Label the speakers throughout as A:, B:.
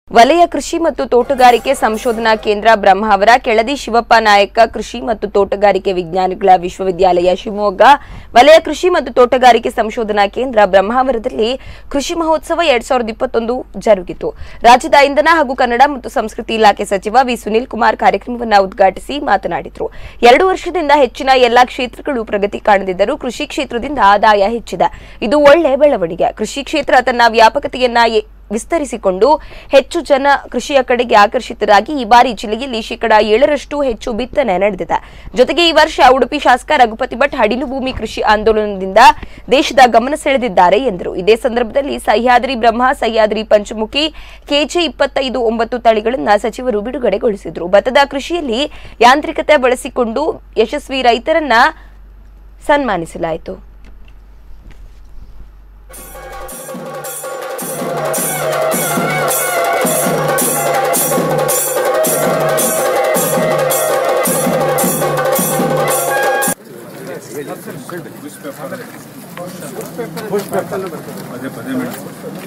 A: ವಲಯ ಕೃಷಿ ಮತ್ತು ತೋಟಗಾರಿಕೆ ಸಂಶೋಧನಾ ಕೇಂದ್ರ ಬ್ರಹ್ಮಾವರ ಕೆಳದಿ ಶಿವಪ್ಪ ನಾಯಕ ಕೃಷಿ ಮತ್ತು ತೋಟಗಾರಿಕೆ ವಿಜ್ಞಾನಗಳ ವಿಶ್ವವಿದ್ಯಾಲಯ ಶಿವಮೊಗ್ಗ ವಲಯ ಕೃಷಿ ಮತ್ತು ತೋಟಗಾರಿಕೆ ಸಂಶೋಧನಾ ಕೇಂದ್ರ ಬ್ರಹ್ಮಾವರದಲ್ಲಿ ಕೃಷಿ ಮಹೋತ್ಸವ ಎರಡ್ ಸಾವಿರದ ಇಪ್ಪತ್ತೊಂದು ಜರುಗಿತು ರಾಜ್ಯದ ಇಂಧನ ಹಾಗೂ ಕನ್ನಡ ಮತ್ತು ಸಂಸ್ಕೃತಿ ಇಲಾಖೆ ಸಚಿವ ವಿ ಸುನೀಲ್ ಕುಮಾರ್ ಕಾರ್ಯಕ್ರಮವನ್ನು ಉದ್ಘಾಟಿಸಿ ಮಾತನಾಡಿದರು ಎರಡು ವರ್ಷದಿಂದ ಹೆಚ್ಚಿನ ಎಲ್ಲಾ ಕ್ಷೇತ್ರಗಳು ಪ್ರಗತಿ ಕಾಣದಿದ್ದರೂ ಕೃಷಿ ಕ್ಷೇತ್ರದಿಂದ ಆದಾಯ ಹೆಚ್ಚಿದೆ ಇದು ಒಳ್ಳೆ ಬೆಳವಣಿಗೆ ಕೃಷಿ ಕ್ಷೇತ್ರ ತನ್ನ ವ್ಯಾಪಕತೆಯನ್ನ ಎ- ವಿಸ್ತರಿಸಿಕೊಂಡು ಹೆಚ್ಚು ಜನ ಕೃಷಿಯ ಕಡೆಗೆ ಆಕರ್ಷಿತರಾಗಿ ಈ ಬಾರಿ ಜಿಲ್ಲೆಯಲ್ಲಿ ಶೇಕಡ ಏಳರಷ್ಟು ಹೆಚ್ಚು ಬಿತ್ತನೆ ನಡೆದಿದೆ ಜೊತೆಗೆ ಈ ವರ್ಷ ಉಡುಪಿ ಶಾಸಕ ರಘುಪತಿ ಭಟ್ ಹಡಿಲು ಭೂಮಿ ಕೃಷಿ ಆಂದೋಲನದಿಂದ ದೇಶದ ಗಮನ ಸೆಳೆದಿದ್ದಾರೆ ಎಂದರು ಇದೇ ಸಂದರ್ಭದಲ್ಲಿ ಸಹ್ಯಾದ್ರಿ ಬ್ರಹ್ಮ ಸಹ್ಯಾದ್ರಿ ಪಂಚಮುಖಿ ಕೆಜೆ ಇಪ್ಪತ್ತೈದು ಒಂಬತ್ತು ತಳಿಗಳನ್ನು ಸಚಿವರು ಬಿಡುಗಡೆಗೊಳಿಸಿದರು ಭತ್ತದ ಕೃಷಿಯಲ್ಲಿ ಯಾಂತ್ರಿಕತೆ ಬಳಸಿಕೊಂಡು ಯಶಸ್ವಿ ರೈತರನ್ನ ಸನ್ಮಾನಿಸಲಾಯಿತು
B: ಪದೇ ಪದೇ ಮೇಡಮ್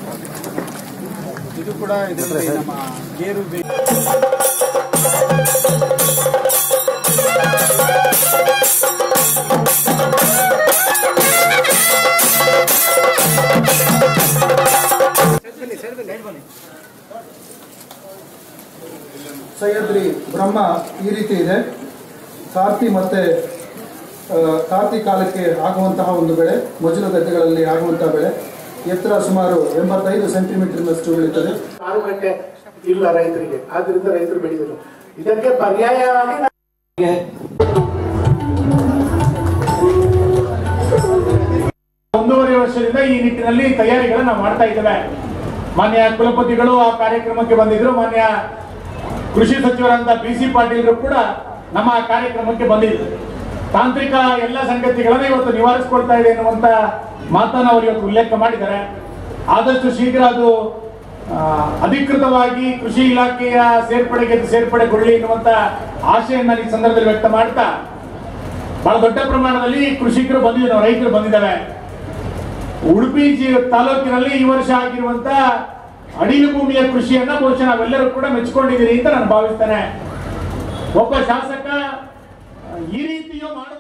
C: ಇದು ಕೂಡ ಇದರಲ್ಲಿ ನಮ್ಮ ಗೇರು ಬೀ-
D: ಸಹ್ಯಾದ್ರಿ ಬ್ರಹ್ಮ ಈ ರೀತಿ ಇದೆ ಕಾರ್ತಿ ಮತ್ತೆ ಆ, ಕಾರ್ತಿ ಕಾಲಕ್ಕೆ ಆಗುವಂತಹ ಒಂದು ಬೆಳೆ ಮೊಜಲು ಗದ್ದೆಗಳಲ್ಲಿ ಆಗುವಂತಹ ಬೆಳೆ ಎತ್ತರ ಸುಮಾರು ಎಂಬತ್ತೈದು ಸೆಂಟಿಮೀಟರ್ನಷ್ಟು ಬೆಳೀತದೆ
E: ಮಾರುಕಟ್ಟೆ ಇಲ್ಲ ರೈತರಿಗೆ ಆದ್ರಿಂದ ರೈತರು ಬೆಳೆಯುವುದು ಇದಕ್ಕೆ ಪರ್ಯಾಯವಾಗಿ ನಾವು
C: ಒಂದೂವರೆ ವರ್ಷದಿಂದ ಈ ನಿಟ್ಟಿನಲ್ಲಿ ತಯಾರಿಗಳನ್ನ ನಾವು ಮಾಡ್ತಾ ಇದ್ದೇವೆ ಮಾನ್ಯ ಕುಲಪತಿಗಳು ಆ ಕಾರ್ಯಕ್ರಮಕ್ಕೆ ಬಂದಿದ್ರು ಮಾನ್ಯ ಕೃಷಿ ಸಚಿವರಂತ ಬಿ ಸಿ ಪಾಟೀಲ್ರು ಕೂಡ ನಮ್ಮ ಆ ಕಾರ್ಯಕ್ರಮಕ್ಕೆ ಬಂದಿದ್ರು ತಾಂತ್ರಿಕ ಎಲ್ಲ ಸಂಗತಿಗಳನ್ನ ಇವತ್ತು ನಿವಾರಿಸಿಕೊಳ್ತಾ ಇದೆ ಎನ್ನುವಂತ ಮಾತನ್ನ ಅವರು ಇವತ್ತು ಉಲ್ಲೇಖ ಮಾಡಿದ್ದಾರೆ ಆದಷ್ಟು ಶೀಘ್ರ ಅದು ಆ, ಅಧಿಕೃತವಾಗಿ ಕೃಷಿ ಇಲಾಖೆಯ ಸೇರ್ಪಡೆಗೆ ಸೇರ್ಪಡೆಗೊಳ್ಳಿ ಎನ್ನುವಂತ ಆಶೆಯನ್ನ ನಾನು ಈ ಸಂದರ್ಭದಲ್ಲಿ ವ್ಯಕ್ತ ಮಾಡ್ತಾ ಬಹಳ ದೊಡ್ಡ ಪ್ರಮಾಣದಲ್ಲಿ ಕೃಷಿಕರು ಬಂದಿದ್ದಾರೆ ರೈತರು ಬಂದಿದ್ದಾರೆ ಉಡುಪಿ ಜಿ- ತಾಲೂಕಿನಲ್ಲಿ ಈ ವರ್ಷ ಆಗಿರುವಂತ ಅಡಿಲು ಭೂಮಿಯ ಕೃಷಿಯನ್ನ ಬಹುಶಃ ನಾವೆಲ್ಲರೂ ಕೂಡ ಮೆಚ್ಚಿಕೊಂಡಿದ್ದೀರಿ ಅಂತ ನಾನು ಭಾವಿಸ್ತೇನೆ ಒಬ್ಬ ಶಾಸಕ ಈ ರೀತಿಯೂ ಮಾಡ